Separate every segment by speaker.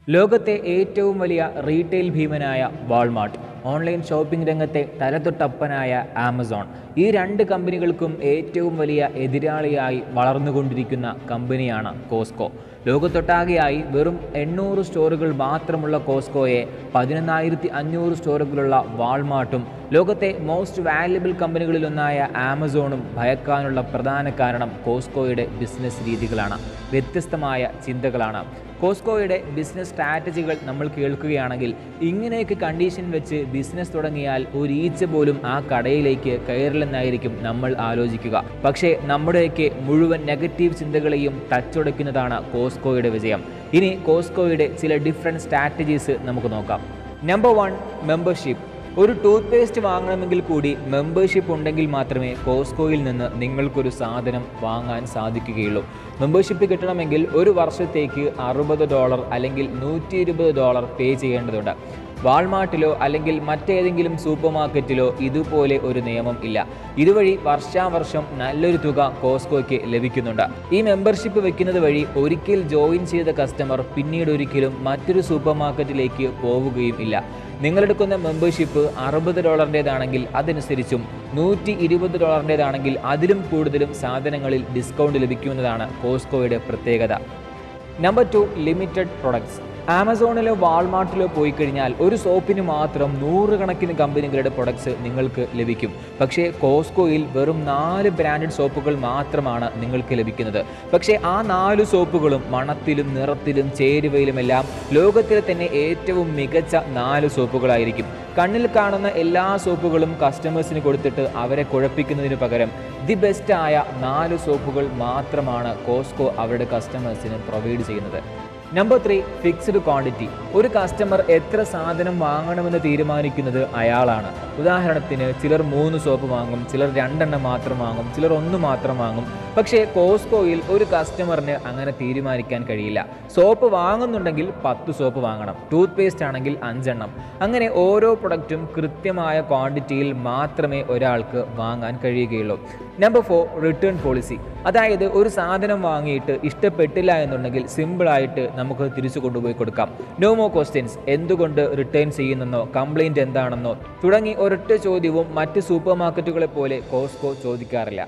Speaker 1: ലോകത്തെ ഏറ്റവും വലിയ റീറ്റെയിൽ ഭീമനായ വാൾമാർട്ട് ഓൺലൈൻ ഷോപ്പിംഗ് രംഗത്തെ തലതൊട്ടപ്പനായ ആമസോൺ ഈ രണ്ട് കമ്പനികൾക്കും ഏറ്റവും വലിയ എതിരാളിയായി വളർന്നുകൊണ്ടിരിക്കുന്ന കമ്പനിയാണ് കോസ്കോ ലോകത്തൊട്ടാകെയായി വെറും എണ്ണൂറ് സ്റ്റോറുകൾ മാത്രമുള്ള കോസ്കോയെ പതിനൊന്നായിരത്തി അഞ്ഞൂറ് സ്റ്റോറുകളുള്ള വാൾമാർട്ടും ലോകത്തെ മോസ്റ്റ് വാല്യബിൾ കമ്പനികളിലൊന്നായ ആമസോണും ഭയക്കാനുള്ള പ്രധാന കാരണം കോസ്കോയുടെ ബിസിനസ് രീതികളാണ് വ്യത്യസ്തമായ ചിന്തകളാണ് കോസ്കോയുടെ ബിസിനസ് സ്ട്രാറ്റജികൾ നമ്മൾ കേൾക്കുകയാണെങ്കിൽ ഇങ്ങനെയൊക്കെ കണ്ടീഷൻ വെച്ച് ബിസിനസ് തുടങ്ങിയാൽ ഒരു ഈച്ച പോലും ആ കടയിലേക്ക് കയറില്ലെന്നായിരിക്കും നമ്മൾ ആലോചിക്കുക പക്ഷേ നമ്മുടെയൊക്കെ മുഴുവൻ നെഗറ്റീവ് ചിന്തകളെയും ടച്ചുടയ്ക്കുന്നതാണ് കോസ്കോയുടെ വിജയം ഇനി കോസ്കോയുടെ ചില ഡിഫറെൻറ്റ് സ്ട്രാറ്റജീസ് നമുക്ക് നോക്കാം നമ്പർ വൺ മെമ്പർഷിപ്പ് ഒരു ടൂത്ത് പേസ്റ്റ് വാങ്ങണമെങ്കിൽ കൂടി മെമ്പർഷിപ്പ് ഉണ്ടെങ്കിൽ മാത്രമേ കോസ്കോയിൽ നിന്ന് നിങ്ങൾക്കൊരു സാധനം വാങ്ങാൻ സാധിക്കുകയുള്ളൂ മെമ്പർഷിപ്പ് കിട്ടണമെങ്കിൽ ഒരു വർഷത്തേക്ക് അറുപത് ഡോളർ അല്ലെങ്കിൽ നൂറ്റി ഇരുപത് ഡോളർ പേ ചെയ്യേണ്ടതുണ്ട് വാൾമാർട്ടിലോ അല്ലെങ്കിൽ മറ്റേതെങ്കിലും സൂപ്പർ മാർക്കറ്റിലോ ഇതുപോലെ ഒരു നിയമം ഇല്ല ഇതുവഴി വർഷാവർഷം നല്ലൊരു തുക കോസ്കോയ്ക്ക് ലഭിക്കുന്നുണ്ട് ഈ മെമ്പർഷിപ്പ് വെക്കുന്നത് വഴി ഒരിക്കൽ ജോയിൻ ചെയ്ത കസ്റ്റമർ പിന്നീട് ഒരിക്കലും മറ്റൊരു സൂപ്പർ മാർക്കറ്റിലേക്ക് പോവുകയും ഇല്ല നിങ്ങളെടുക്കുന്ന മെമ്പർഷിപ്പ് അറുപത് ഡോളറിൻ്റേതാണെങ്കിൽ അതനുസരിച്ചും നൂറ്റി ഇരുപത് ഡോളറിൻ്റേതാണെങ്കിൽ അതിലും കൂടുതലും സാധനങ്ങളിൽ ഡിസ്കൗണ്ട് ലഭിക്കുമെന്നതാണ് കോസ്കോയുടെ പ്രത്യേകത നമ്പർ ടു ലിമിറ്റഡ് പ്രൊഡക്ട്സ് ആമസോണിലോ വാൾമാർട്ടിലോ പോയി കഴിഞ്ഞാൽ ഒരു സോപ്പിന് മാത്രം നൂറുകണക്കിന് കമ്പനികളുടെ പ്രൊഡക്ട്സ് നിങ്ങൾക്ക് ലഭിക്കും പക്ഷേ കോസ്കോയിൽ വെറും നാല് ബ്രാൻഡഡ് സോപ്പുകൾ മാത്രമാണ് നിങ്ങൾക്ക് ലഭിക്കുന്നത് പക്ഷേ ആ നാല് സോപ്പുകളും മണത്തിലും നിറത്തിലും ചേരുവയിലുമെല്ലാം ലോകത്തിലെ തന്നെ ഏറ്റവും മികച്ച നാല് സോപ്പുകളായിരിക്കും കണ്ണിൽ കാണുന്ന എല്ലാ സോപ്പുകളും കസ്റ്റമേഴ്സിന് കൊടുത്തിട്ട് അവരെ കുഴപ്പിക്കുന്നതിന് പകരം ദി ബെസ്റ്റ് ആയ നാല് സോപ്പുകൾ മാത്രമാണ് കോസ്കോ അവരുടെ കസ്റ്റമേഴ്സിന് പ്രൊവൈഡ് ചെയ്യുന്നത് നമ്പർ ത്രീ ഫിക്സ്ഡ് ക്വാണ്ടിറ്റി ഒരു കസ്റ്റമർ എത്ര സാധനം വാങ്ങണമെന്ന് തീരുമാനിക്കുന്നത് അയാളാണ് ഉദാഹരണത്തിന് ചിലർ മൂന്ന് സോപ്പ് വാങ്ങും ചിലർ രണ്ടെണ്ണം മാത്രം വാങ്ങും ചിലർ ഒന്ന് മാത്രം വാങ്ങും പക്ഷേ കോസ്കോയിൽ ഒരു കസ്റ്റമറിന് അങ്ങനെ തീരുമാനിക്കാൻ കഴിയില്ല സോപ്പ് വാങ്ങുന്നുണ്ടെങ്കിൽ പത്ത് സോപ്പ് വാങ്ങണം ടൂത്ത് പേസ്റ്റ് ആണെങ്കിൽ അഞ്ചെണ്ണം അങ്ങനെ ഓരോ പ്രൊഡക്റ്റും കൃത്യമായ ക്വാണ്ടിറ്റിയിൽ മാത്രമേ ഒരാൾക്ക് വാങ്ങാൻ കഴിയുകയുള്ളൂ നമ്പർ ഫോർ റിട്ടേൺ പോളിസി അതായത് ഒരു സാധനം വാങ്ങിയിട്ട് ഇഷ്ടപ്പെട്ടില്ല എന്നുണ്ടെങ്കിൽ സിമ്പിളായിട്ട് നമുക്ക് തിരിച്ചു കൊണ്ടുപോയി കൊടുക്കാം നോ മോ ക്വസ്റ്റ്യൻസ് എന്തുകൊണ്ട് റിട്ടേൺ ചെയ്യുന്നെന്നോ കംപ്ലൈൻറ്റ് എന്താണെന്നോ തുടങ്ങി ഒരൊറ്റ ചോദ്യവും മറ്റ് സൂപ്പർ മാർക്കറ്റുകളെ പോലെ കോസ്കോ ചോദിക്കാറില്ല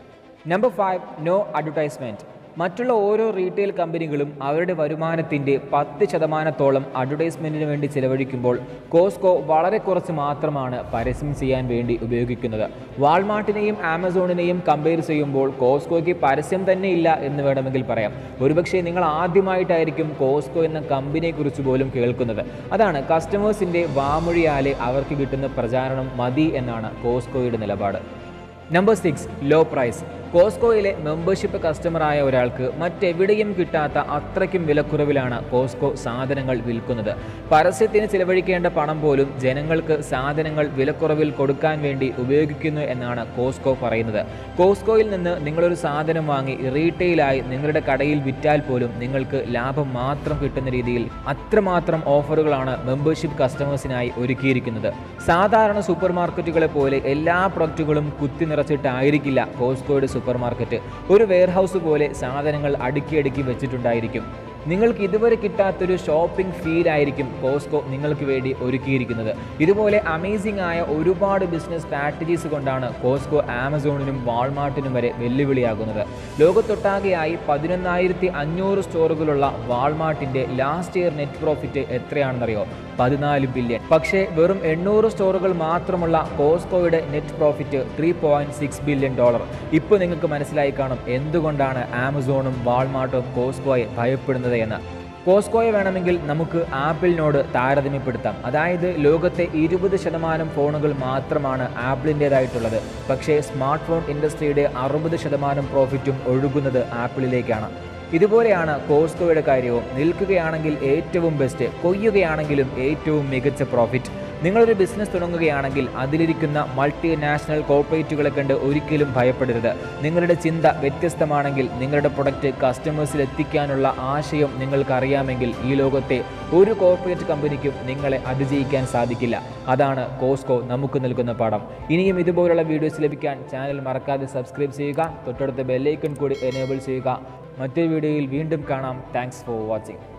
Speaker 1: നമ്പർ ഫൈവ് നോ അഡ്വർടൈസ്മെൻറ്റ് മറ്റുള്ള ഓരോ റീറ്റെയിൽ കമ്പനികളും അവരുടെ വരുമാനത്തിൻ്റെ പത്ത് ശതമാനത്തോളം അഡ്വർടൈസ്മെൻറ്റിന് വേണ്ടി ചിലവഴിക്കുമ്പോൾ കോസ്കോ വളരെ കുറച്ച് മാത്രമാണ് പരസ്യം ചെയ്യാൻ വേണ്ടി ഉപയോഗിക്കുന്നത് വാൾമാർട്ടിനെയും ആമസോണിനെയും കമ്പയർ ചെയ്യുമ്പോൾ കോസ്കോയ്ക്ക് പരസ്യം തന്നെ ഇല്ല എന്ന് വേണമെങ്കിൽ പറയാം ഒരുപക്ഷെ നിങ്ങൾ ആദ്യമായിട്ടായിരിക്കും കോസ്കോ എന്ന കമ്പനിയെക്കുറിച്ച് പോലും കേൾക്കുന്നത് അതാണ് കസ്റ്റമേഴ്സിൻ്റെ വാമൊഴിയാലെ അവർക്ക് കിട്ടുന്ന പ്രചാരണം മതി എന്നാണ് കോസ്കോയുടെ നിലപാട് നമ്പർ സിക്സ് ലോ പ്രൈസ് കോസ്കോയിലെ മെമ്പർഷിപ്പ് കസ്റ്റമറായ ഒരാൾക്ക് മറ്റെവിടെയും കിട്ടാത്ത അത്രയ്ക്കും വിലക്കുറവിലാണ് കോസ്കോ സാധനങ്ങൾ വിൽക്കുന്നത് പരസ്യത്തിന് ചിലവഴിക്കേണ്ട പണം പോലും ജനങ്ങൾക്ക് സാധനങ്ങൾ വിലക്കുറവിൽ കൊടുക്കാൻ വേണ്ടി ഉപയോഗിക്കുന്നു എന്നാണ് കോസ്കോ പറയുന്നത് കോസ്കോയിൽ നിന്ന് നിങ്ങളൊരു സാധനം വാങ്ങി റീറ്റെയിലായി നിങ്ങളുടെ കടയിൽ വിറ്റാൽ പോലും നിങ്ങൾക്ക് ലാഭം മാത്രം കിട്ടുന്ന രീതിയിൽ അത്രമാത്രം ഓഫറുകളാണ് മെമ്പർഷിപ്പ് കസ്റ്റമേഴ്സിനായി ഒരുക്കിയിരിക്കുന്നത് സാധാരണ സൂപ്പർ മാർക്കറ്റുകളെ പോലെ എല്ലാ പ്രൊഡക്റ്റുകളും കുത്തി നിറച്ചിട്ടായിരിക്കില്ല കോസ്കോയുടെ സൂപ്പർ മാർക്കറ്റ് ഒരു വെയർഹൗസ് പോലെ സാധനങ്ങൾ അടുക്കി അടുക്കി വെച്ചിട്ടുണ്ടായിരിക്കും നിങ്ങൾക്ക് ഇതുവരെ കിട്ടാത്തൊരു ഷോപ്പിംഗ് ഫീൽ ആയിരിക്കും കോസ്കോ നിങ്ങൾക്ക് വേണ്ടി ഒരുക്കിയിരിക്കുന്നത് ഇതുപോലെ അമേസിംഗ് ആയ ഒരുപാട് ബിസിനസ് സ്ട്രാറ്റജീസ് കൊണ്ടാണ് കോസ്കോ ആമസോണിനും വാൾമാർട്ടിനും വരെ വെല്ലുവിളിയാകുന്നത് ലോകത്തൊട്ടാകെയായി പതിനൊന്നായിരത്തി അഞ്ഞൂറ് സ്റ്റോറുകളുള്ള വാൾമാർട്ടിന്റെ ലാസ്റ്റ് ഇയർ നെറ്റ് പ്രോഫിറ്റ് എത്രയാണെന്നറിയോ പതിനാല് ബില്യൺ പക്ഷേ വെറും എണ്ണൂറ് സ്റ്റോറുകൾ മാത്രമുള്ള കോസ്കോയുടെ net profit three point six billion dollar ഇപ്പോൾ നിങ്ങൾക്ക് മനസ്സിലായി കാണും എന്തുകൊണ്ടാണ് ആമസോണും വാൾമാർട്ടും കോസ്കോയെ ഭയപ്പെടുന്നത് എന്ന് കോസ്കോയെ വേണമെങ്കിൽ നമുക്ക് ആപ്പിളിനോട് താരതമ്യപ്പെടുത്താം അതായത് ലോകത്തെ ഇരുപത് ശതമാനം ഫോണുകൾ മാത്രമാണ് ആപ്പിളിൻ്റേതായിട്ടുള്ളത് പക്ഷേ സ്മാർട്ട് ഫോൺ ഇൻഡസ്ട്രിയുടെ അറുപത് ശതമാനം പ്രോഫിറ്റും ഒഴുകുന്നത് ആപ്പിളിലേക്കാണ് ഇതുപോലെയാണ് കോസ്കോയുടെ കാര്യവും നിൽക്കുകയാണെങ്കിൽ ഏറ്റവും ബെസ്റ്റ് കൊയ്യുകയാണെങ്കിലും ഏറ്റവും മികച്ച പ്രോഫിറ്റ് നിങ്ങളൊരു ബിസിനസ് തുടങ്ങുകയാണെങ്കിൽ അതിലിരിക്കുന്ന മൾട്ടിനാഷണൽ കോർപ്പറേറ്റുകളെ കണ്ട് ഒരിക്കലും ഭയപ്പെടരുത് നിങ്ങളുടെ ചിന്ത വ്യത്യസ്തമാണെങ്കിൽ നിങ്ങളുടെ പ്രൊഡക്റ്റ് കസ്റ്റമേഴ്സിൽ എത്തിക്കാനുള്ള ആശയം നിങ്ങൾക്ക് അറിയാമെങ്കിൽ ഈ ലോകത്തെ ഒരു കോർപ്പറേറ്റ് കമ്പനിക്കും നിങ്ങളെ അതിജയിക്കാൻ സാധിക്കില്ല അതാണ് കോസ്കോ നമുക്ക് നൽകുന്ന പാഠം ഇനിയും ഇതുപോലുള്ള വീഡിയോസ് ലഭിക്കാൻ ചാനൽ മറക്കാതെ സബ്സ്ക്രൈബ് ചെയ്യുക തൊട്ടടുത്ത ബെല്ലൈക്കൺ കൂടി എനേബിൾ ചെയ്യുക മറ്റൊരു വീഡിയോയിൽ വീണ്ടും കാണാം താങ്ക്സ് ഫോർ വാച്ചിങ്